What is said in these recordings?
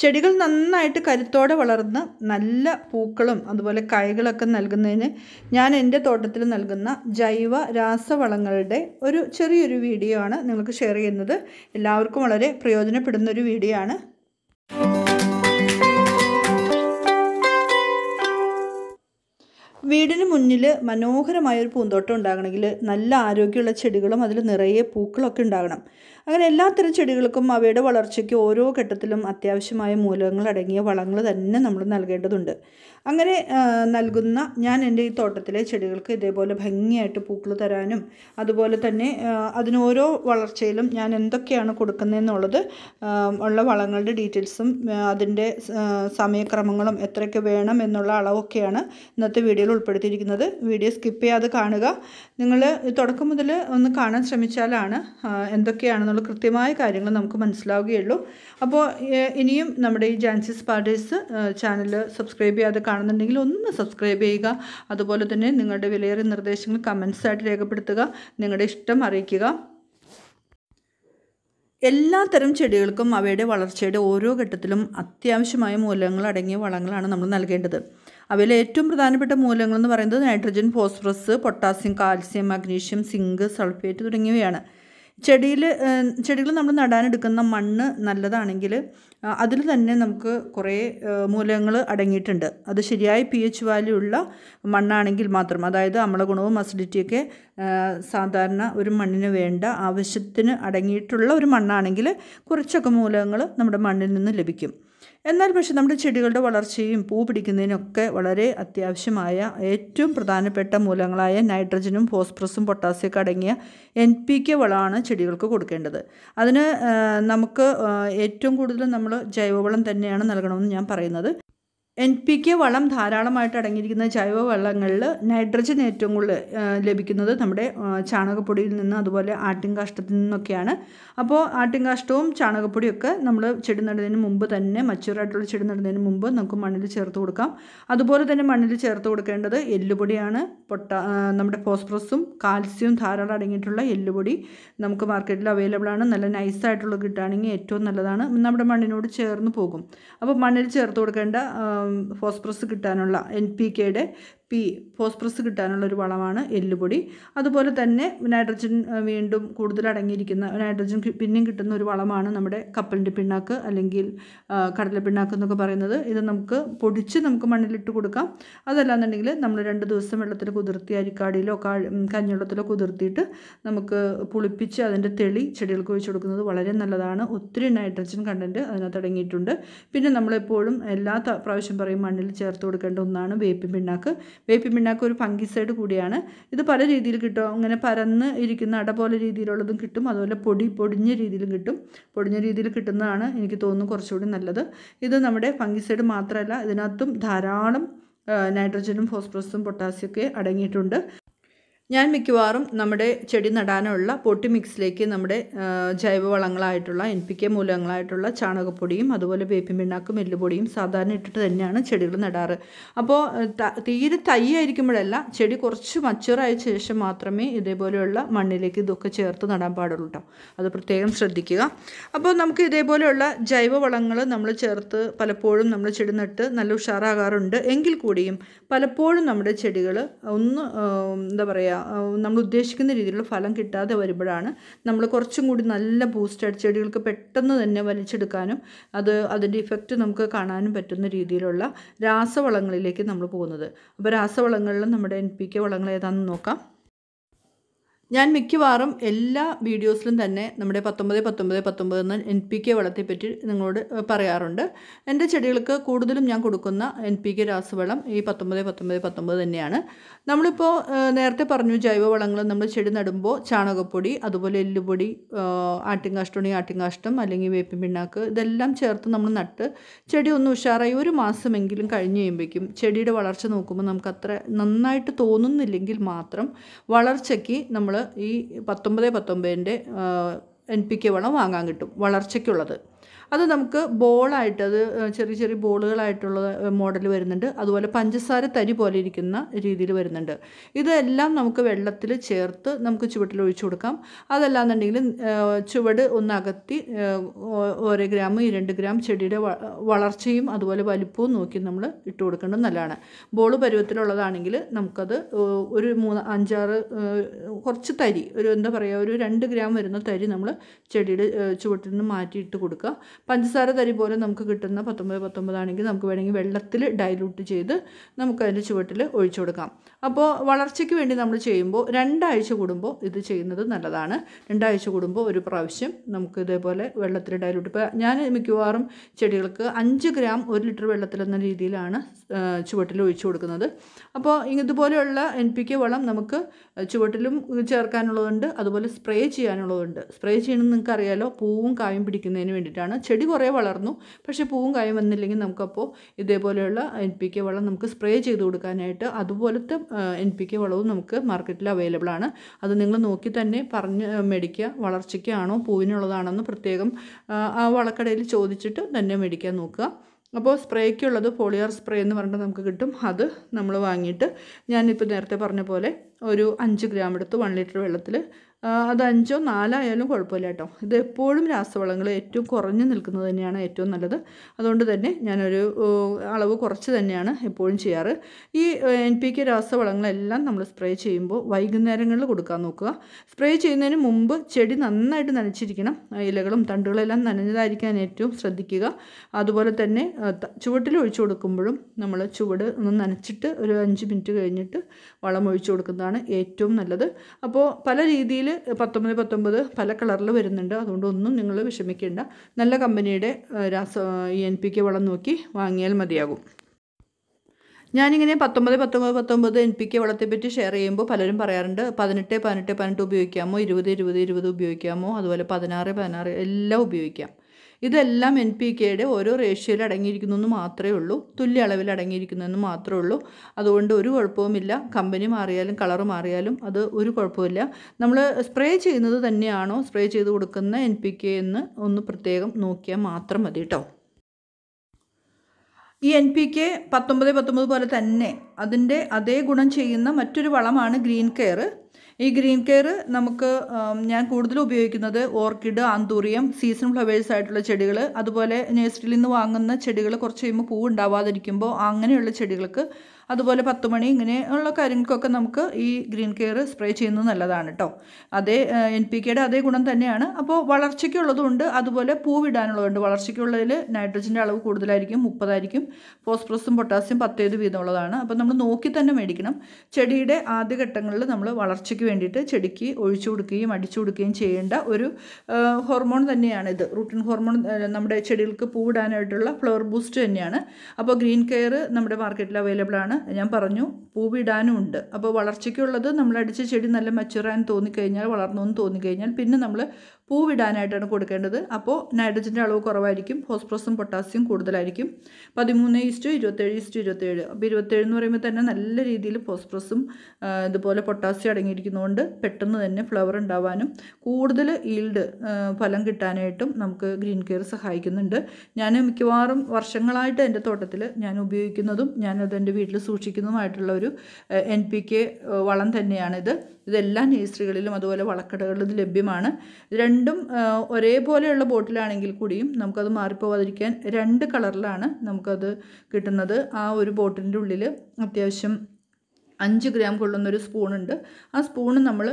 ചെടികൾ നന്നായിട്ട് കരുത്തോടെ വളർന്ന് നല്ല പൂക്കളും അതുപോലെ കായ്കളൊക്കെ നൽകുന്നതിന് ഞാൻ എൻ്റെ തോട്ടത്തിൽ നൽകുന്ന ജൈവ രാസവളങ്ങളുടെ ഒരു ചെറിയൊരു വീഡിയോ ആണ് നിങ്ങൾക്ക് ഷെയർ ചെയ്യുന്നത് എല്ലാവർക്കും വളരെ പ്രയോജനപ്പെടുന്ന ഒരു വീഡിയോ ആണ് വീടിന് മുന്നിൽ മനോഹരമായ ഒരു പൂന്തോട്ടം ഉണ്ടാകണമെങ്കിൽ നല്ല ആരോഗ്യമുള്ള ചെടികളും അതിൽ നിറയെ പൂക്കളൊക്കെ ഉണ്ടാകണം അങ്ങനെ എല്ലാത്തരം ചെടികൾക്കും അവയുടെ വളർച്ചയ്ക്ക് ഓരോ ഘട്ടത്തിലും അത്യാവശ്യമായ മൂലകങ്ങൾ അടങ്ങിയ വളങ്ങൾ തന്നെ നമ്മൾ നൽകേണ്ടതുണ്ട് അങ്ങനെ നൽകുന്ന ഞാൻ എൻ്റെ ഈ തോട്ടത്തിലെ ചെടികൾക്ക് ഇതേപോലെ ഭംഗിയായിട്ട് പൂക്കൾ തരാനും അതുപോലെ തന്നെ അതിന് ഓരോ വളർച്ചയിലും ഞാൻ എന്തൊക്കെയാണ് കൊടുക്കുന്നതെന്നുള്ളത് ഉള്ള വളങ്ങളുടെ ഡീറ്റെയിൽസും അതിൻ്റെ സമയക്രമങ്ങളും എത്രയൊക്കെ വേണം എന്നുള്ള അളവൊക്കെയാണ് ഇന്നത്തെ വീഡിയോയിൽ ഉൾപ്പെടുത്തിയിരിക്കുന്നത് വീഡിയോ സ്കിപ്പ് ചെയ്യാതെ കാണുക നിങ്ങൾ തുടക്കം മുതൽ ഒന്ന് കാണാൻ ശ്രമിച്ചാലാണ് എന്തൊക്കെയാണെന്നുള്ള കൃത്യമായ കാര്യങ്ങൾ നമുക്ക് മനസ്സിലാവുകയുള്ളൂ അപ്പോൾ ഇനിയും നമ്മുടെ ഈ ജാൻസിസ് പാർട്ടേഴ്സ് ചാനൽ സബ്സ്ക്രൈബ് ചെയ്യാതെ കാണുന്നുണ്ടെങ്കിൽ ഒന്ന് സബ്സ്ക്രൈബ് ചെയ്യുക അതുപോലെ തന്നെ നിങ്ങളുടെ വിലയേറിയ നിർദ്ദേശങ്ങൾ കമൻസായിട്ട് രേഖപ്പെടുത്തുക നിങ്ങളുടെ ഇഷ്ടം അറിയിക്കുക എല്ലാത്തരം ചെടികൾക്കും അവയുടെ വളർച്ചയുടെ ഓരോ ഘട്ടത്തിലും അത്യാവശ്യമായ മൂലകങ്ങൾ അടങ്ങിയ വളങ്ങളാണ് നമ്മൾ നൽകേണ്ടത് അവയിൽ ഏറ്റവും പ്രധാനപ്പെട്ട മൂലകങ്ങൾ എന്ന് പറയുന്നത് nitrogen phosphorus potassium calcium magnesium zinc sulphate തുടങ്ങിയവയാണ് ചെടിയിൽ ചെടികൾ നമ്മൾ നടാനെടുക്കുന്ന മണ്ണ് നല്ലതാണെങ്കിൽ അതിൽ തന്നെ നമുക്ക് കുറേ മൂലകങ്ങൾ അടങ്ങിയിട്ടുണ്ട് അത് ശരിയായ പി എച്ച് വാല്യൂ ഉള്ള മണ്ണാണെങ്കിൽ മാത്രം അതായത് അമ്ലഗുണവും അസിഡിറ്റിയൊക്കെ സാധാരണ ഒരു മണ്ണിന് വേണ്ട ആവശ്യത്തിന് അടങ്ങിയിട്ടുള്ള ഒരു മണ്ണാണെങ്കിൽ കുറച്ചൊക്കെ മൂലകങ്ങൾ നമ്മുടെ മണ്ണിൽ നിന്ന് ലഭിക്കും എന്നാൽ പക്ഷേ നമ്മുടെ ചെടികളുടെ വളർച്ചയും പൂ പിടിക്കുന്നതിനൊക്കെ വളരെ അത്യാവശ്യമായ ഏറ്റവും പ്രധാനപ്പെട്ട മൂലങ്ങളായ നൈട്രജനും ഫോസ്ഫറസും പൊട്ടാസ്യമൊക്കെ അടങ്ങിയ എൻ പി കെ വളമാണ് ചെടികൾക്ക് കൊടുക്കേണ്ടത് അതിന് നമുക്ക് ഏറ്റവും കൂടുതൽ നമ്മൾ ജൈവവളം തന്നെയാണ് നൽകണമെന്ന് ഞാൻ പറയുന്നത് എൻ പി കെ വളം ധാരാളമായിട്ട് അടങ്ങിയിരിക്കുന്ന ജൈവവളങ്ങളിൽ നൈട്രജൻ ഏറ്റവും കൂടുതൽ ലഭിക്കുന്നത് നമ്മുടെ ചാണകപ്പൊടിയിൽ നിന്ന് അതുപോലെ ആട്ടിൻകാഷ്ടത്തിൽ നിന്നൊക്കെയാണ് അപ്പോൾ ആട്ടിൻകാഷ്ടവും ചാണകപ്പൊടിയൊക്കെ നമ്മൾ ചെടി നടുന്നതിന് മുമ്പ് തന്നെ മച്ചുറായിട്ടുള്ള ചെടി നടുന്നതിന് മുമ്പ് നമുക്ക് മണ്ണിൽ ചേർത്ത് കൊടുക്കാം അതുപോലെ തന്നെ മണ്ണിൽ ചേർത്ത് കൊടുക്കേണ്ടത് എല്ലുപൊടിയാണ് പൊട്ട നമ്മുടെ ഫോസ്ഫറസും കാൽസ്യവും ധാരാളം അടങ്ങിയിട്ടുള്ള എല്ലുപൊടി നമുക്ക് മാർക്കറ്റിൽ അവൈലബിൾ ആണ് നല്ല നൈസായിട്ടുള്ള കിട്ടുകയാണെങ്കിൽ ഏറ്റവും നല്ലതാണ് നമ്മുടെ മണ്ണിനോട് ചേർന്ന് പോകും അപ്പോൾ മണ്ണിൽ ചേർത്ത് കൊടുക്കേണ്ട ഫോസ്ഫറസ് കിട്ടാനുള്ള എൻ പി കെയുടെ പി ഫോസ്ഫറസ് കിട്ടാനുള്ള ഒരു വളമാണ് എല്ലുപൊടി അതുപോലെ തന്നെ നൈട്രജൻ വീണ്ടും കൂടുതൽ അടങ്ങിയിരിക്കുന്ന നൈട്രജൻ പിന്നെയും കിട്ടുന്ന ഒരു വളമാണ് നമ്മുടെ കപ്പലിൻ്റെ പിണ്ണാക്ക് അല്ലെങ്കിൽ കടല പിണ്ണാക്ക് എന്നൊക്കെ പറയുന്നത് ഇത് നമുക്ക് പൊടിച്ച് നമുക്ക് മണ്ണിലിട്ട് കൊടുക്കാം അതല്ലാന്നുണ്ടെങ്കിൽ നമ്മൾ രണ്ട് ദിവസം വെള്ളത്തിൽ കുതിർത്തി അരിക്കാടിയിലോ കാ കഞ്ഞിവെള്ളത്തിലോ കുതിർത്തിയിട്ട് നമുക്ക് പുളിപ്പിച്ച് അതിൻ്റെ തെളി ചെടികൾക്ക് ഒഴിച്ചു കൊടുക്കുന്നത് വളരെ നല്ലതാണ് ഒത്തിരി നൈട്രജൻ കണ്ടൻറ്റ് അതിനകത്ത് അടങ്ങിയിട്ടുണ്ട് പിന്നെ നമ്മളെപ്പോഴും എല്ലാ പ്രാവശ്യം പറയും മണ്ണിൽ ചേർത്ത് കൊടുക്കേണ്ട ഒന്നാണ് വേപ്പിൻ പിണ്ണാക്ക് വേപ്പിൻ പിണ്ണാക്ക് ഒരു ഫംഗിസൈഡ് കൂടിയാണ് ഇത് പല രീതിയിൽ കിട്ടും അങ്ങനെ പരന്ന് ഇരിക്കുന്ന അട പോലെ രീതിയിലുള്ളതും കിട്ടും അതുപോലെ പൊടി പൊടിഞ്ഞ രീതിയിലും കിട്ടും പൊടിഞ്ഞ രീതിയിൽ കിട്ടുന്നതാണ് എനിക്ക് തോന്നുന്നു കുറച്ചുകൂടി നല്ലത് ഇത് നമ്മുടെ ഫംഗിസൈഡ് മാത്രമല്ല ഇതിനകത്തും ധാരാളം നൈട്രജനും ഫോസ്ഫറസും പൊട്ടാസ്യമൊക്കെ അടങ്ങിയിട്ടുണ്ട് ഞാൻ മിക്കവാറും നമ്മുടെ ചെടി നടാനുള്ള പൊട്ടി മിക്സിലേക്ക് നമ്മുടെ ജൈവവളങ്ങളായിട്ടുള്ള എൻ പി കെ മൂലകങ്ങളായിട്ടുള്ള ചാണകപ്പൊടിയും അതുപോലെ വേപ്പിൻ പിണ്ണാക്കും എല്ലുപൊടിയും സാധാരണ ഇട്ടിട്ട് തന്നെയാണ് ചെടികൾ നടാറ് അപ്പോൾ തീരെ തൈ ആയിരിക്കുമ്പോഴല്ല ചെടി കുറച്ച് മച്ചുറായ ശേഷം മാത്രമേ ഇതേപോലെയുള്ള മണ്ണിലേക്ക് ഇതൊക്കെ ചേർത്ത് നടാൻ പാടുള്ളൂ കേട്ടോ അത് പ്രത്യേകം ശ്രദ്ധിക്കുക അപ്പോൾ നമുക്ക് ഇതേപോലെയുള്ള ജൈവവളങ്ങൾ നമ്മൾ ചേർത്ത് പലപ്പോഴും നമ്മൾ ചെടി നട്ട് നല്ല ഉഷാറാകാറുണ്ട് എങ്കിൽ കൂടിയും പലപ്പോഴും നമ്മുടെ ചെടികൾ ഒന്ന് എന്താ പറയുക നമ്മൾ ഉദ്ദേശിക്കുന്ന രീതിയിലുള്ള ഫലം കിട്ടാതെ വരുമ്പോഴാണ് നമ്മൾ കുറച്ചും കൂടി നല്ല ബൂസ്റ്റഡ് ചെടികൾക്ക് പെട്ടെന്ന് തന്നെ വലിച്ചെടുക്കാനും അത് അതിൻ്റെ ഇഫക്റ്റ് നമുക്ക് കാണാനും പറ്റുന്ന രീതിയിലുള്ള രാസവളങ്ങളിലേക്ക് നമ്മൾ പോകുന്നത് അപ്പോൾ രാസവളങ്ങളിൽ നമ്മുടെ എൻ പി കെ വളങ്ങൾ ഏതാണെന്ന് നോക്കാം ഞാൻ മിക്കവാറും എല്ലാ വീഡിയോസിലും തന്നെ നമ്മുടെ പത്തൊമ്പത് പത്തൊമ്പത് പത്തൊമ്പത് എന്ന എൻ പി കെ വളത്തെപ്പറ്റി നിങ്ങളോട് പറയാറുണ്ട് എൻ്റെ ചെടികൾക്ക് കൂടുതലും ഞാൻ കൊടുക്കുന്ന എൻ പി കെ രാസവളം ഈ പത്തൊമ്പത് പത്തൊമ്പത് പത്തൊമ്പത് തന്നെയാണ് നമ്മളിപ്പോൾ നേരത്തെ പറഞ്ഞു ജൈവവളങ്ങൾ നമ്മൾ ചെടി നടുമ്പോൾ ചാണകപ്പൊടി അതുപോലെ എല്ലുപൊടി ആട്ടിൻകാഷ്ടമാണെങ്കിൽ ആട്ടിൻകാഷ്ടം അല്ലെങ്കിൽ വേപ്പിൻ പിണ്ണാക്ക് ഇതെല്ലാം ചേർത്ത് നമ്മൾ നട്ട് ചെടി ഒന്ന് ഉഷാറായി ഒരു മാസമെങ്കിലും കഴിഞ്ഞ് കഴിയുമ്പോഴേക്കും ചെടിയുടെ വളർച്ച നോക്കുമ്പോൾ നമുക്ക് അത്ര നന്നായിട്ട് തോന്നുന്നില്ലെങ്കിൽ മാത്രം വളർച്ചയ്ക്ക് നമ്മൾ ഈ പത്തൊമ്പത് പത്തൊമ്പതിൻ്റെ എൻ പി കെ വളം വാങ്ങാൻ കിട്ടും വളർച്ചയ്ക്കുള്ളത് അത് നമുക്ക് ബോളായിട്ട് അത് ചെറിയ ചെറിയ ബോളുകളായിട്ടുള്ള മോഡൽ വരുന്നുണ്ട് അതുപോലെ പഞ്ചസാര തരി പോലെ ഇരിക്കുന്ന രീതിയിൽ വരുന്നുണ്ട് ഇതെല്ലാം നമുക്ക് വെള്ളത്തിൽ ചേർത്ത് നമുക്ക് ചുവട്ടിൽ ഒഴിച്ചു കൊടുക്കാം അതല്ലാന്നുണ്ടെങ്കിൽ ചുവട് ഒന്ന് അകത്തി ഓരോ ഗ്രാം രണ്ട് ഗ്രാം ചെടിയുടെ വ- വളർച്ചയും അതുപോലെ വലിപ്പവും നോക്കി നമ്മൾ ഇട്ട് കൊടുക്കേണ്ടത് നല്ലതാണ് ബോൾ പരുവത്തിലുള്ളതാണെങ്കിൽ നമുക്കത് ഏഹ്, ഒരു മൂന്ന് അഞ്ചാറ് ഏഹ്, കുറച്ച് തരി ഒരു എന്താ പറയുക ഒരു രണ്ട് ഗ്രാം വരുന്ന തരി നമ്മൾ ചെടിയുടെ ഏഹ്, ചുവട്ടിൽ നിന്ന് മാറ്റിയിട്ട് കൊടുക്കുക പഞ്ചസാര തരി പോലെ നമുക്ക് കിട്ടുന്ന പത്തൊമ്പത് പത്തൊമ്പതാണെങ്കിൽ നമുക്ക് വേണമെങ്കിൽ വെള്ളത്തിൽ ഡൈലൂട്ട് ചെയ്ത് നമുക്ക് അതിൻ്റെ ചുവട്ടിൽ ഒഴിച്ചു കൊടുക്കാം അപ്പോൾ വളർച്ചയ്ക്ക് വേണ്ടി നമ്മൾ ചെയ്യുമ്പോൾ രണ്ടാഴ്ച കൂടുമ്പോൾ ഇത് ചെയ്യുന്നത് നല്ലതാണ് രണ്ടാഴ്ച കൂടുമ്പോൾ ഒരു പ്രാവശ്യം നമുക്ക് ഇതേപോലെ വെള്ളത്തിൽ ഡൈലൂട്ട് ഇപ്പോൾ ഞാൻ മിക്കവാറും ചെടികൾക്ക് അഞ്ച് ഗ്രാം ഒരു ലിറ്റർ വെള്ളത്തിൽ എന്ന രീതിയിലാണ് ആ, ചുവട്ടിൽ ഒഴിച്ചു കൊടുക്കുന്നത് അപ്പോൾ ഇതുപോലെയുള്ള എൻ പി കെ വളം നമുക്ക് ചുവട്ടിലും ചേർക്കാനുള്ളതുണ്ട് അതുപോലെ സ്പ്രേ ചെയ്യാനുള്ളതുണ്ട് സ്പ്രേ ചെയ്യണമെന്ന് നിങ്ങൾക്ക് അറിയാലോ പൂവും കായും പിടിക്കുന്നതിന് വേണ്ടിയിട്ടാണ് ചെടി കുറേ വളർന്നു പക്ഷേ പൂവും കായും വന്നില്ലെങ്കിൽ നമുക്കപ്പോൾ ഇതേപോലെയുള്ള എൻ പി കെ വളം നമുക്ക് സ്പ്രേ ചെയ്ത് കൊടുക്കാനായിട്ട് അതുപോലത്തെ എൻ പി കെ വളവും നമുക്ക് മാർക്കറ്റിൽ അവൈലബിൾ ആണ് അത് നിങ്ങൾ നോക്കി തന്നെ പറഞ്ഞ് മേടിക്കുക വളർച്ചയ്ക്കാണോ പൂവിനുള്ളതാണെന്ന് പ്രത്യേകം ആ, ആ വളക്കടയിൽ ചോദിച്ചിട്ട് തന്നെ മേടിക്കാൻ നോക്കുക അപ്പോൾ സ്പ്രേക്കുള്ളത് പോളിയർ സ്പ്രേ എന്ന് പറഞ്ഞിട്ട് നമുക്ക് കിട്ടും അത് നമ്മൾ വാങ്ങിയിട്ട് ഞാനിപ്പോൾ നേരത്തെ പറഞ്ഞ പോലെ ഒരു അഞ്ച് ഗ്രാം എടുത്ത് വൺ ലിറ്റർ വെള്ളത്തിൽ അത് അഞ്ചോ നാലായാലും കുഴപ്പമില്ല കേട്ടോ ഇത് എപ്പോഴും രാസവളങ്ങൾ ഏറ്റവും കുറഞ്ഞു നിൽക്കുന്നത് തന്നെയാണ് ഏറ്റവും നല്ലത് അതുകൊണ്ട് തന്നെ ഞാനൊരു ഏഹ്, അളവ് കുറച്ച് തന്നെയാണ് എപ്പോഴും ചെയ്യാറ് ഈ എൻ പി കെ രാസവളങ്ങളെല്ലാം നമ്മൾ സ്പ്രേ ചെയ്യുമ്പോൾ വൈകുന്നേരങ്ങളിൽ കൊടുക്കാൻ നോക്കുക സ്പ്രേ ചെയ്യുന്നതിന് മുമ്പ് ചെടി നന്നായിട്ട് നനച്ചിരിക്കണം ആ ഇലകളും തണ്ടുകളെല്ലാം നനഞ്ഞതായിരിക്കാൻ ഏറ്റവും ശ്രദ്ധിക്കുക അതുപോലെ തന്നെ ആ, ത- ചുവട്ടിൽ ഒഴിച്ചു കൊടുക്കുമ്പോഴും നമ്മൾ ചുവട് ഒന്ന് നനച്ചിട്ട് ഒരു അഞ്ച് മിനിറ്റ് കഴിഞ്ഞിട്ട് വളം ഒഴിച്ചു കൊടുക്കുന്നതാണ് ഏറ്റവും നല്ലത് അപ്പോൾ പല രീതിയിൽ പത്തൊമ്പത് പത്തൊമ്പത് പല കളറിൽ വരുന്നുണ്ട് അതുകൊണ്ട് ഒന്നും നിങ്ങൾ വിഷമിക്കേണ്ട നല്ല കമ്പനിയുടെ ആ, രാസ ഈ എൻ പി കെ വളം നോക്കി വാങ്ങിയാൽ മതിയാകും ഞാനിങ്ങനെ പത്തൊമ്പത് പത്തൊമ്പത് പത്തൊമ്പത് എൻ പി കെ വളത്തെപ്പറ്റി ഷെയർ ചെയ്യുമ്പോൾ പലരും പറയാറുണ്ട് പതിനെട്ട് പതിനെട്ട് പതിനെട്ട് ഉപയോഗിക്കാമോ ഇരുപത് ഇരുപത് ഇരുപത് ഉപയോഗിക്കാമോ അതുപോലെ പതിനാറ് പതിനാറ് എല്ലാം ഉപയോഗിക്കാം ഇതെല്ലാം എൻ പി കെയുടെ ഓരോ റേഷ്യോയിൽ അടങ്ങിയിരിക്കുന്നു എന്ന് മാത്രമേ ഉള്ളൂ തുല്യ അളവിൽ അടങ്ങിയിരിക്കുന്നു എന്ന് മാത്രമേ ഉള്ളൂ അതുകൊണ്ട് ഒരു കുഴപ്പവുമില്ല കമ്പനി മാറിയാലും കളർ മാറിയാലും അത് ഒരു കുഴപ്പമില്ല നമ്മൾ സ്പ്രേ ചെയ്യുന്നത് തന്നെയാണോ സ്പ്രേ ചെയ്ത് കൊടുക്കുന്ന എൻ പി കെ എന്ന് ഒന്ന് പ്രത്യേകം നോക്കിയാൽ മാത്രം മതി കേട്ടോ ഈ എൻ പി കെ പത്തൊമ്പത് പത്തൊമ്പത് പോലെ തന്നെ അതിൻ്റെ അതേ ഗുണം ചെയ്യുന്ന മറ്റൊരു വളമാണ് ഗ്രീൻ കെയർ ഈ ഗ്രീൻ കെയർ നമുക്ക് ആം, ഞാൻ കൂടുതൽ ഉപയോഗിക്കുന്നത് ഓർക്കിഡ് ആന്തൂറിയം സീസൺ ഫ്ലവേഴ്സ് ആയിട്ടുള്ള ചെടികൾ അതുപോലെ നഴ്സറിയിൽ നിന്ന് വാങ്ങുന്ന ചെടികൾ കുറച്ച് കഴിയുമ്പോൾ പൂ ഉണ്ടാവാതിരിക്കുമ്പോൾ അങ്ങനെയുള്ള ചെടികൾക്ക് അതുപോലെ പത്ത് മണി ഇങ്ങനെയുള്ള കാര്യങ്ങൾക്കൊക്കെ നമുക്ക് ഈ ഗ്രീൻ കെയർ സ്പ്രേ ചെയ്യുന്നത് നല്ലതാണ് കേട്ടോ അതേ എൻ പി കെയുടെ അതേ ഗുണം തന്നെയാണ് അപ്പോൾ വളർച്ചയ്ക്കുള്ളതുണ്ട് അതുപോലെ പൂവിടാനുള്ളതുണ്ട് വളർച്ചയ്ക്കുള്ളതിൽ നൈട്രജൻ്റെ അളവ് കൂടുതലായിരിക്കും മുപ്പതായിരിക്കും ഫോസ്ഫറസും പൊട്ടാസ്യം പത്തേത് വീതമുള്ളതാണ് അപ്പോൾ നമ്മൾ നോക്കി തന്നെ മേടിക്കണം ചെടിയുടെ ആദ്യഘട്ടങ്ങളിൽ നമ്മൾ വളർച്ചയ്ക്ക് വേണ്ടിയിട്ട് ചെടിക്ക് ഒഴിച്ചു കൊടുക്കുകയും അടിച്ചു കൊടുക്കുകയും ചെയ്യേണ്ട ഒരു ആ, ഹോർമോൺ തന്നെയാണ് ഇത് റൂട്ടിൻ ഹോർമോൺ ആ, നമ്മുടെ ചെടികൾക്ക് പൂവിടാനായിട്ടുള്ള ഫ്ലവർ ബൂസ്റ്റ് തന്നെയാണ് അപ്പോൾ ഗ്രീൻ കെയർ നമ്മുടെ മാർക്കറ്റിൽ അവൈലബിൾ ആണ് ഞാൻ പറഞ്ഞു പൂവിടാനും ഉണ്ട് അപ്പോൾ വളർച്ചയ്ക്കുള്ളത് നമ്മൾ അടിച്ച ചെടി നല്ല മച്ചുറാൻ തോന്നിക്കഴിഞ്ഞാൽ വളർന്നു എന്ന് തോന്നിക്കഴിഞ്ഞാൽ പിന്നെ നമ്മൾ പൂവിടാനായിട്ടാണ് കൊടുക്കേണ്ടത് അപ്പോൾ നൈട്രജൻ്റെ അളവ് കുറവായിരിക്കും ഫോസ്ഫറസും പൊട്ടാസ്യം കൂടുതലായിരിക്കും പതിമൂന്ന് ഈസ്റ്റു ഇരുപത്തേഴ് ഈസ്റ്റു ഇരുപത്തേഴ് അപ്പോൾ ഇരുപത്തേഴ് എന്ന് പറയുമ്പോൾ തന്നെ നല്ല രീതിയിൽ ഫോസ്ഫറസും ആ, ഇതുപോലെ പൊട്ടാസ്യം അടങ്ങിയിരിക്കുന്നതുകൊണ്ട് പെട്ടെന്ന് തന്നെ ഫ്ലവർ ഉണ്ടാവാനും കൂടുതൽ ഈൽഡ് ഫലം കിട്ടാനായിട്ടും നമുക്ക് ഗ്രീൻ കെയർ സഹായിക്കുന്നുണ്ട് ഞാൻ മിക്കവാറും വർഷങ്ങളായിട്ട് എൻ്റെ തോട്ടത്തിൽ ഞാൻ ഉപയോഗിക്കുന്നതും ഞാനത് എൻ്റെ വീട്ടിൽ സൂക്ഷിക്കുന്നതുമായിട്ടുള്ള ഒരു എൻ പി കെ വളം തന്നെയാണിത് ഇതെല്ലാ നേഴ്സറികളിലും അതുപോലെ വളക്കടകളിലും ഇത് ലഭ്യമാണ് ഇത് രണ്ടും ആ, ഒരേപോലെയുള്ള ബോട്ടിലാണെങ്കിൽ കൂടിയും നമുക്കത് മാറിപ്പോവാതിരിക്കാൻ രണ്ട് കളറിലാണ് നമുക്കത് കിട്ടുന്നത് ആ ഒരു ബോട്ടിലിൻ്റെ ഉള്ളിൽ അത്യാവശ്യം അഞ്ച് ഗ്രാം കൊള്ളുന്നൊരു സ്പൂണുണ്ട് ആ സ്പൂണ് നമ്മൾ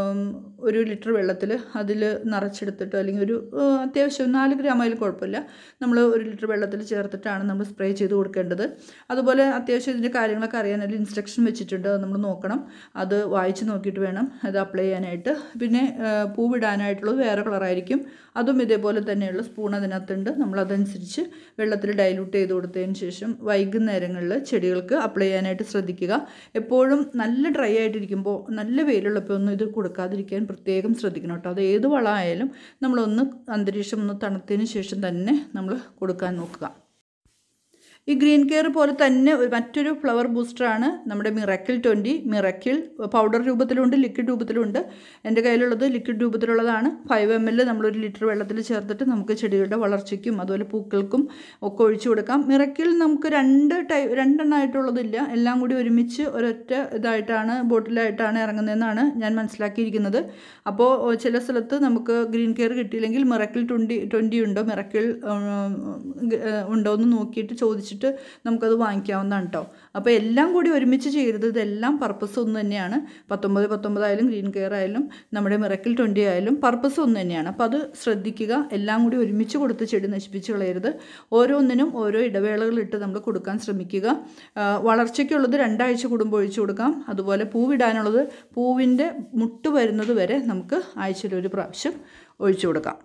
ഒരു ലിറ്റർ വെള്ളത്തിൽ അതിൽ നിറച്ചെടുത്തിട്ട് അല്ലെങ്കിൽ ഒരു ആ, അത്യാവശ്യം നാല് ഗ്രാം ആയാലും കുഴപ്പമില്ല നമ്മൾ ഒരു ലിറ്റർ വെള്ളത്തിൽ ചേർത്തിട്ടാണ് നമ്മൾ സ്പ്രേ ചെയ്ത് കൊടുക്കേണ്ടത് അതുപോലെ അത്യാവശ്യം ഇതിൻ്റെ കാര്യങ്ങളൊക്കെ അറിയാൻ അതിൽ ഇൻസ്ട്രക്ഷൻ വെച്ചിട്ടുണ്ട് അത് നമ്മൾ നോക്കണം അത് വായിച്ച് നോക്കിയിട്ട് വേണം അത് അപ്ലൈ ചെയ്യാനായിട്ട് പിന്നെ ആ, പൂവിടാനായിട്ടുള്ളത് വേറെ കളറായിരിക്കും അതും ഇതേപോലെ തന്നെയുള്ള സ്പൂൺ അതിനകത്തുണ്ട് നമ്മൾ അതനുസരിച്ച് വെള്ളത്തിൽ ഡൈലൂട്ട് ചെയ്ത് കൊടുത്തതിന് ശേഷം വൈകുന്നേരങ്ങളിൽ ചെടികൾക്ക് അപ്ലൈ ചെയ്യാനായിട്ട് ശ്രദ്ധിക്കുക എപ്പോഴും നല്ല ഡ്രൈ ആയിട്ടിരിക്കുമ്പോൾ നല്ല വെയിലുള്ളപ്പോൾ ഒന്നും ഇത് കൊടുക്കാതിരിക്കാൻ പ്രത്യേകം ശ്രദ്ധിക്കണം കേട്ടോ അത് ഏത് വളമായാലും നമ്മളൊന്ന് അന്തരീക്ഷം ഒന്ന് തണുത്തതിന് ശേഷം തന്നെ നമ്മൾ കൊടുക്കാൻ നോക്കുക ഈ ഗ്രീൻ കെയർ പോലെ തന്നെ ഒരു മറ്റൊരു ഫ്ലവർ ബൂസ്റ്ററാണ് നമ്മുടെ മിറക്കിൾ ട്വൻറ്റി മിറക്കിൾ പൗഡർ രൂപത്തിലുണ്ട് ലിക്വിഡ് രൂപത്തിലുണ്ട് എൻ്റെ കയ്യിലുള്ളത് ലിക്വിഡ് രൂപത്തിലുള്ളതാണ് ഫൈവ് എം എൽ നമ്മളൊരു ലിറ്റർ വെള്ളത്തിൽ ചേർത്തിട്ട് നമുക്ക് ചെടികളുടെ വളർച്ചയ്ക്കും അതുപോലെ പൂക്കൾക്കും ഒക്കെ ഒഴിച്ചു കൊടുക്കാം മിറക്കിൾ നമുക്ക് രണ്ട് ടൈ രണ്ടെണ്ണമായിട്ടുള്ളതില്ല എല്ലാം കൂടി ഒരുമിച്ച് ഒരൊറ്റ ഇതായിട്ടാണ് ബോട്ടിലായിട്ടാണ് ഇറങ്ങുന്നതെന്നാണ് ഞാൻ മനസ്സിലാക്കിയിരിക്കുന്നത് അപ്പോൾ ചില സ്ഥലത്ത് നമുക്ക് ഗ്രീൻ കെയർ കിട്ടിയില്ലെങ്കിൽ മിറക്കിൾ ട്വൻറ്റി ട്വൻറ്റി ഉണ്ടോ മിറക്കിൾ ഉണ്ടോ എന്ന് നോക്കിയിട്ട് ചോദിച്ചിട്ട് നമുക്കത് വാങ്ങിക്കാവുന്നതാണ് കേട്ടോ അപ്പോൾ എല്ലാം കൂടി ഒരുമിച്ച് ചെയ്യരുത് ഇതെല്ലാം പർപ്പസ് ഒന്ന് തന്നെയാണ് പത്തൊമ്പത് പത്തൊമ്പതായാലും ഗ്രീൻ കെയർ ആയാലും നമ്മുടെ മിറക്കിൾ ട്വൻറ്റി ആയാലും പർപ്പസ് ഒന്ന് തന്നെയാണ് അപ്പോൾ അത് ശ്രദ്ധിക്കുക എല്ലാം കൂടി ഒരുമിച്ച് കൊടുത്ത് ചെടി നശിപ്പിച്ച് കളയരുത് ഓരോന്നിനും ഓരോ ഇടവേളകളിട്ട് നമ്മൾ കൊടുക്കാൻ ശ്രമിക്കുക ആ, വളർച്ചയ്ക്കുള്ളത് രണ്ടാഴ്ച കൂടുമ്പോൾ ഒഴിച്ചു കൊടുക്കാം അതുപോലെ പൂവിടാനുള്ളത് പൂവിൻ്റെ മുട്ട് വരുന്നത് വരെ നമുക്ക് ആഴ്ചയിൽ ഒരു പ്രാവശ്യം ഒഴിച്ചു കൊടുക്കാം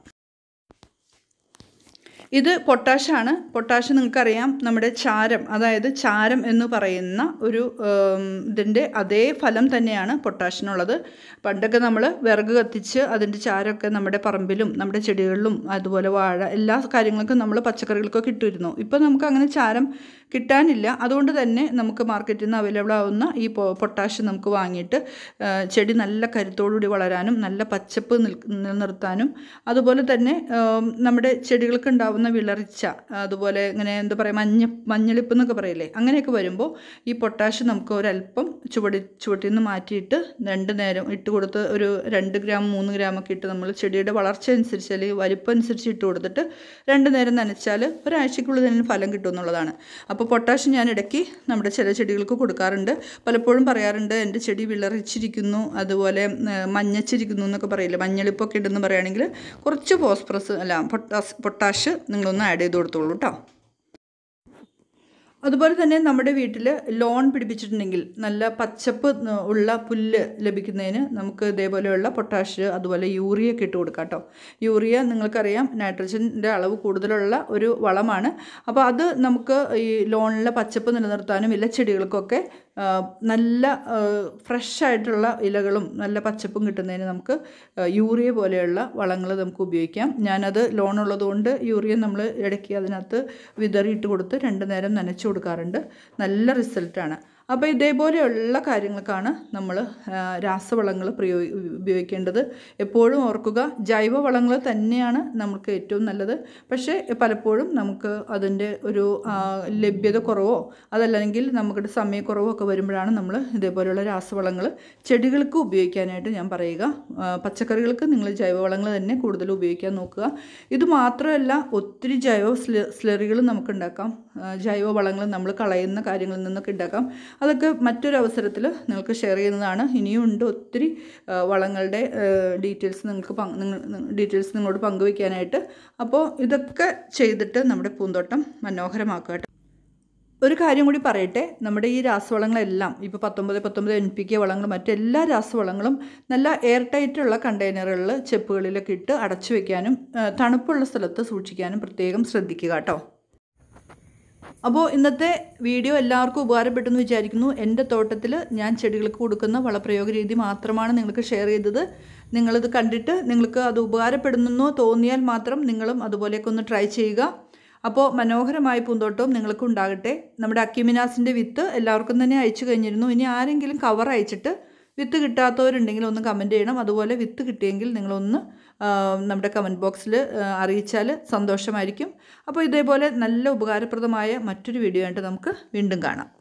ഇത് പൊട്ടാഷാണ് പൊട്ടാഷ് നിങ്ങൾക്കറിയാം നമ്മുടെ ചാരം അതായത് ചാരം എന്ന് പറയുന്ന ഒരു ഉം, ഇതിൻ്റെ അതേ ഫലം തന്നെയാണ് പൊട്ടാഷിനുള്ളത് പണ്ടൊക്കെ നമ്മൾ വിറക് കത്തിച്ച് അതിൻ്റെ ചാരമൊക്കെ നമ്മുടെ പറമ്പിലും നമ്മുടെ ചെടികളിലും അതുപോലെ വാഴ എല്ലാ കാര്യങ്ങൾക്കും നമ്മൾ പച്ചക്കറികൾക്കൊക്കെ ഇട്ടിരുന്നു ഇപ്പോൾ നമുക്ക് അങ്ങനെ ചാരം കിട്ടാനില്ല അതുകൊണ്ട് തന്നെ നമുക്ക് മാർക്കറ്റിൽ നിന്ന് അവൈലബിൾ ആവുന്ന ഈ പൊ- പൊട്ടാഷ് നമുക്ക് വാങ്ങിയിട്ട് ആ, ചെടി നല്ല കരുത്തോടുകൂടി വളരാനും നല്ല പച്ചപ്പ് നിൽ നിലനിർത്താനും അതുപോലെ തന്നെ ആം, നമ്മുടെ ചെടികൾക്ക് ഉണ്ടാവുന്ന വിളർച്ച അതുപോലെ ഇങ്ങനെ എന്താ പറയുക മഞ്ഞ മഞ്ഞളിപ്പ് എന്നൊക്കെ പറയില്ലേ അങ്ങനെയൊക്കെ വരുമ്പോൾ ഈ പൊട്ടാഷ് നമുക്ക് ഒരല്പം ചുവടി ചുവട്ടിൽ നിന്ന് മാറ്റിയിട്ട് രണ്ട് നേരം ഇട്ട് കൊടുത്ത് ഒരു രണ്ട് ഗ്രാം മൂന്ന് ഗ്രാം ഒക്കെ ഇട്ട് നമ്മൾ ചെടിയുടെ വളർച്ച അനുസരിച്ച് അല്ലെങ്കിൽ വലിപ്പം അനുസരിച്ച് ഇട്ട് കൊടുത്തിട്ട് രണ്ട് നേരം നനച്ചാൽ ഒരാഴ്ചക്കുള്ളിൽ ഇതിന് ഫലം കിട്ടും എന്നുള്ളതാണ് അപ്പോൾ പൊട്ടാഷ് ഞാൻ ഇടയ്ക്ക് നമ്മുടെ ചില ചെടികൾക്ക് കൊടുക്കാറുണ്ട് പലപ്പോഴും പറയാറുണ്ട് എൻ്റെ ചെടി വിളറിച്ചിരിക്കുന്നു അതുപോലെ ഏ, മഞ്ഞച്ചിരിക്കുന്നു എന്നൊക്കെ പറയില്ലേ മഞ്ഞളിപ്പൊക്കെ ഇടുന്നു പറയുകയാണെങ്കിൽ കുറച്ച് ഫോസ്ഫറസ് അല്ല പൊട്ടാസ് പൊട്ടാഷ് നിങ്ങളൊന്ന് ആഡ് ചെയ്ത് കൊടുത്തോളൂ കേട്ടോ അതുപോലെ തന്നെ നമ്മുടെ വീട്ടിൽ ലോൺ പിടിപ്പിച്ചിട്ടുണ്ടെങ്കിൽ നല്ല പച്ചപ്പ് ന- ഉള്ള പുല്ല് ലഭിക്കുന്നതിന് നമുക്ക് ഇതേപോലെയുള്ള പൊട്ടാഷ് അതുപോലെ യൂറിയ ഒക്കെ ഇട്ട് കൊടുക്കാം കേട്ടോ യൂറിയ നിങ്ങൾക്കറിയാം നൈട്രജൻ്റെ അളവ് കൂടുതലുള്ള ഒരു വളമാണ് അപ്പോൾ അത് നമുക്ക് ഈ ലോണിലെ പച്ചപ്പ് നിലനിർത്താനും ഇലച്ചെടികൾക്കൊക്കെ ആ, നല്ല ഫ്രഷ് ആയിട്ടുള്ള ഇലകളും നല്ല പച്ചപ്പും കിട്ടുന്നതിന് നമുക്ക് ആ, യൂറിയ പോലെയുള്ള വളങ്ങൾ നമുക്ക് ഉപയോഗിക്കാം ഞാനത് ലോൺ ഉള്ളതുകൊണ്ട് യൂറിയ നമ്മൾ ഇടയ്ക്ക് അതിനകത്ത് വിതറിയിട്ട് കൊടുത്ത് രണ്ട് നേരം നനച്ചു കൊടുക്കാറുണ്ട് നല്ല റിസൾട്ടാണ് അപ്പോൾ ഇതേപോലെയുള്ള കാര്യങ്ങൾക്കാണ് നമ്മൾ രാസവളങ്ങൾ പ്രയോഗി ഉപയോഗിക്കേണ്ടത് എപ്പോഴും ഓർക്കുക ജൈവവളങ്ങൾ തന്നെയാണ് നമുക്ക് ഏറ്റവും നല്ലത് പക്ഷേ പലപ്പോഴും നമുക്ക് അതിൻ്റെ ഒരു ആ, ലഭ്യത കുറവോ അതല്ലെങ്കിൽ നമുക്കിടെ സമയക്കുറവോ ഒക്കെ വരുമ്പോഴാണ് നമ്മൾ ഇതേപോലെയുള്ള രാസവളങ്ങൾ ചെടികൾക്ക് ഉപയോഗിക്കാനായിട്ട് ഞാൻ പറയുക ആ, പച്ചക്കറികൾക്ക് നിങ്ങൾ ജൈവവളങ്ങൾ തന്നെ കൂടുതൽ ഉപയോഗിക്കാൻ നോക്കുക ഇത് മാത്രമല്ല ഒത്തിരി ജൈവ സ്ല സ്ലറികൾ നമുക്ക് ഉണ്ടാക്കാം ആ, ജൈവവളങ്ങൾ നമ്മൾ കളയുന്ന കാര്യങ്ങളിൽ നിന്നൊക്കെ ഉണ്ടാക്കാം അതൊക്കെ മറ്റൊരു അവസരത്തിൽ നിങ്ങൾക്ക് ഷെയർ ചെയ്യുന്നതാണ് ഇനിയും ഉണ്ട് ഒത്തിരി ആ, വളങ്ങളുടെ ഡീറ്റെയിൽസ് നിങ്ങൾക്ക് പങ്ക് നിങ്ങൾ ഡീറ്റെയിൽസ് നിങ്ങളോട് പങ്കുവയ്ക്കാനായിട്ട് അപ്പോൾ ഇതൊക്കെ ചെയ്തിട്ട് നമ്മുടെ പൂന്തോട്ടം മനോഹരമാക്കുക കേട്ടോ. ഒരു കാര്യം കൂടി പറയട്ടെ നമ്മുടെ ഈ രാസവളങ്ങളെല്ലാം ഇപ്പോൾ പത്തൊമ്പത് പത്തൊമ്പത് എൻ പി കെ വളങ്ങൾ മറ്റെല്ലാ രാസവളങ്ങളും നല്ല എയർ ടൈറ്റുള്ള കണ്ടെയ്നറുകളിൽ ചെപ്പുകളിലൊക്കെ ഇട്ട് അടച്ചു വെക്കാനും ആ, തണുപ്പുള്ള സ്ഥലത്ത് സൂക്ഷിക്കാനും പ്രത്യേകം ശ്രദ്ധിക്കുക കേട്ടോ അപ്പോൾ ഇന്നത്തെ വീഡിയോ എല്ലാവർക്കും ഉപകാരപ്പെട്ടെന്ന് വിചാരിക്കുന്നു എൻ്റെ തോട്ടത്തിൽ ഞാൻ ചെടികൾക്ക് കൊടുക്കുന്ന വളപ്രയോഗ രീതി മാത്രമാണ് നിങ്ങൾക്ക് ഷെയർ ചെയ്തത് നിങ്ങളിത് കണ്ടിട്ട് നിങ്ങൾക്ക് അത് ഉപകാരപ്പെടുന്നെന്നോ തോന്നിയാൽ മാത്രം നിങ്ങളും അതുപോലെയൊക്കെ ഒന്ന് ട്രൈ ചെയ്യുക അപ്പോൾ മനോഹരമായ പൂന്തോട്ടവും നിങ്ങൾക്ക് ഉണ്ടാകട്ടെ നമ്മുടെ അക്കിമിനാസിൻ്റെ വിത്ത് എല്ലാവർക്കും തന്നെ അയച്ചു കഴിഞ്ഞിരുന്നു ഇനി ആരെങ്കിലും കവർ അയച്ചിട്ട് വിത്ത് കിട്ടാത്തവരുണ്ടെങ്കിൽ ഒന്ന് കമൻറ്റ് ചെയ്യണം അതുപോലെ വിത്ത് കിട്ടിയെങ്കിൽ നിങ്ങളൊന്ന് ആ, നമ്മുടെ കമൻറ്റ് ബോക്സിൽ അറിയിച്ചാൽ സന്തോഷമായിരിക്കും അപ്പോൾ ഇതേപോലെ നല്ല ഉപകാരപ്രദമായ മറ്റൊരു വീഡിയോ ആയിട്ട് നമുക്ക് വീണ്ടും കാണാം